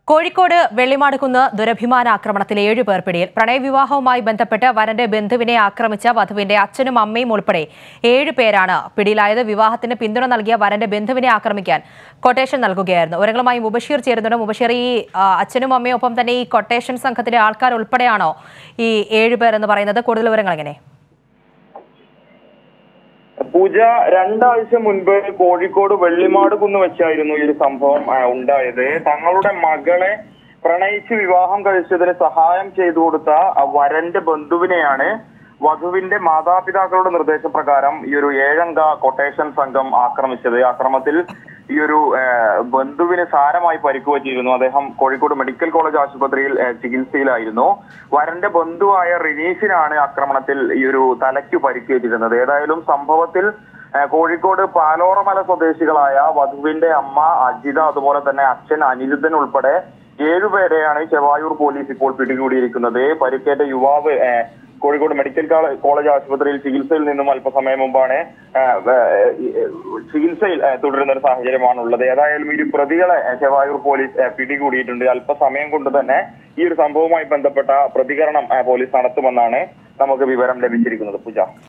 കോഴിക്കോട് വെള്ളിമാടുകുന്ന് ദുരഭിമാന ആക്രമണത്തിൽ ഏഴു പേർ പിടിയിൽ പ്രണയവിവാഹവുമായി ബന്ധപ്പെട്ട് വരന്റെ ബന്ധുവിനെ ആക്രമിച്ച വധുവിന്റെ അച്ഛനും അമ്മയും ഉൾപ്പെടെ ഏഴ് പേരാണ് പിടിയിലായത് വിവാഹത്തിന് പിന്തുണ നൽകിയ വരന്റെ ബന്ധുവിനെ ആക്രമിക്കാൻ കൊട്ടേഷൻ നൽകുകയായിരുന്നു വിവരങ്ങളുമായി മുബഷീർ ചേരുന്നുണ്ട് മുബഷീർ ഈ ആ, അച്ഛനും അമ്മയും ഒപ്പം തന്നെ ഈ കൊട്ടേഷൻ സംഘത്തിലെ ആൾക്കാർ ഉൾപ്പെടെയാണോ ഈ ഏഴ് പേർ എന്ന് പറയുന്നത് കൂടുതൽ വിവരങ്ങൾ എങ്ങനെ പൂജ രണ്ടാഴ്ച മുൻപ് കോഴിക്കോട് വെള്ളിമാട് കുന്ന് വെച്ചായിരുന്നു ഈ ഒരു സംഭവം ആ, ഉണ്ടായത് തങ്ങളുടെ മകളെ പ്രണയിച്ച് വിവാഹം കഴിച്ചതിന് സഹായം ചെയ്തു കൊടുത്ത ആ വരന്റെ ബന്ധുവിനെയാണ് വധുവിന്റെ മാതാപിതാക്കളുടെ നിർദ്ദേശപ്രകാരം ഈ ഒരു ഏഴംഗ കൊട്ടേഷൻ സംഘം ആക്രമിച്ചത് ആക്രമത്തിൽ ഈ ഒരു ആ, ബന്ധുവിന് സാരമായി പരിക്ക് പറ്റിയിരുന്നു അദ്ദേഹം കോഴിക്കോട് മെഡിക്കൽ കോളേജ് ആശുപത്രിയിൽ ആ, ചികിത്സയിലായിരുന്നു വരന്റെ ബന്ധുവായ റിനീഷിനാണ് ആക്രമണത്തിൽ ഈ ഒരു തലയ്ക്ക് പരിക്കേറ്റിരുന്നത് ഏതായാലും സംഭവത്തിൽ ആ, കോഴിക്കോട് പാലോറമല സ്വദേശികളായ വധുവിന്റെ അമ്മ അജിത അതുപോലെ തന്നെ അച്ഛൻ അനിരുദ്ധൻ ഉൾപ്പെടെ ഏഴുപേരെയാണ് ചെവായൂർ പോലീസ് ഇപ്പോൾ പിടികൂടിയിരിക്കുന്നത് പരിക്കേറ്റ യുവാവ് ആ, കോഴിക്കോട് മെഡിക്കൽ കാള- കോളേജ് ആശുപത്രിയിൽ ചികിത്സയിൽ നിന്നും അല്പസമയം മുമ്പാണ് ആ, ആ, ഈ, ആ, ചികിത്സയിൽ ആ, തുടരുന്ന ഒരു സാഹചര്യമാണ് ഉള്ളത് ഏതായാലും ഇരു പ്രതികളെ ആ, ചെവായൂർ പോലീസ് ആ, പിടികൂടിയിട്ടുണ്ട് അല്പസമയം കൊണ്ട് തന്നെ ഈ ഒരു സംഭവവുമായി ബന്ധപ്പെട്ട പ്രതികരണം ആ, പോലീസ് നടത്തുമെന്നാണ് നമുക്ക് വിവരം ലഭിച്ചിരിക്കുന്നത് പൂജ